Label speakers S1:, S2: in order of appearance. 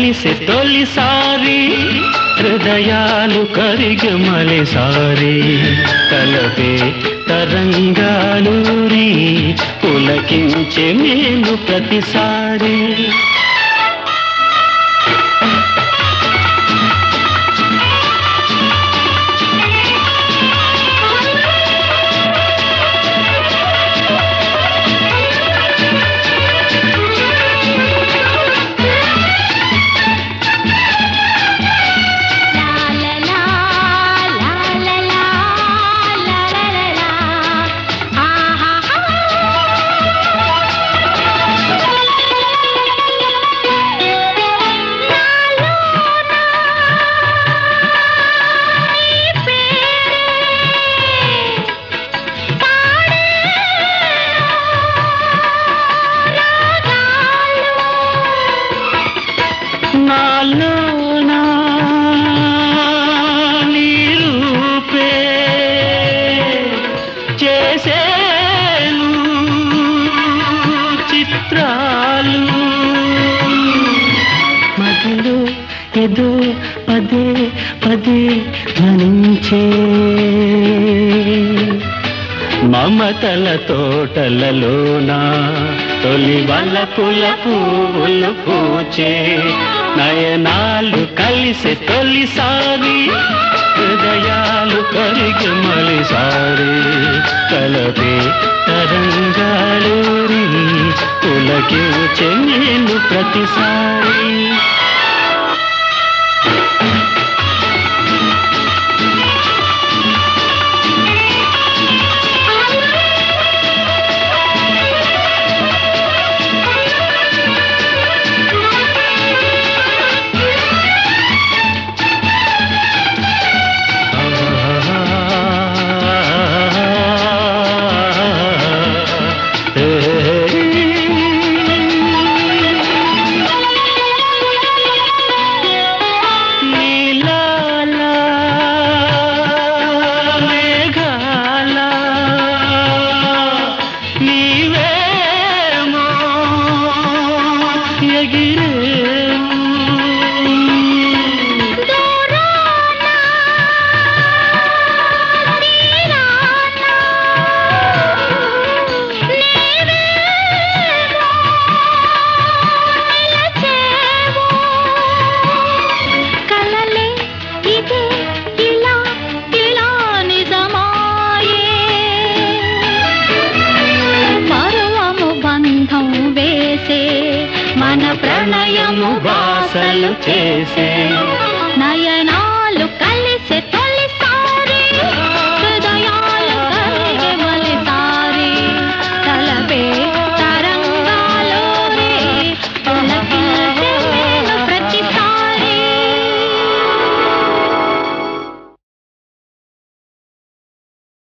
S1: కలిసి తొలిసారి హృదయాలు కరిగమలిసారి తలపే తరంగాలూరి పులకించే నేను ప్రతిసారి నాలోనా నీ రూపే చేసేను చిత్రాలు మదిలో ఏదో పదే పదే ధ్వనించే మమతల తోటలలోన తొలి వలపుల పువ్వులు పూచే నయనాలు కలిసి తొలిసారి హృదయాలు కరిగి మలిసారి కలపే తరంగాలూరి పులకించే నేను ప్రతిసారి నీలాల మేఘాల నీవేమో ఎగిరేమో
S2: కలలే ఇదే ఇలా ఇలా నిజమాయే పర్వము బంధం వేసే మన ప్రణయము
S1: బాసలు చేసే
S2: నయనా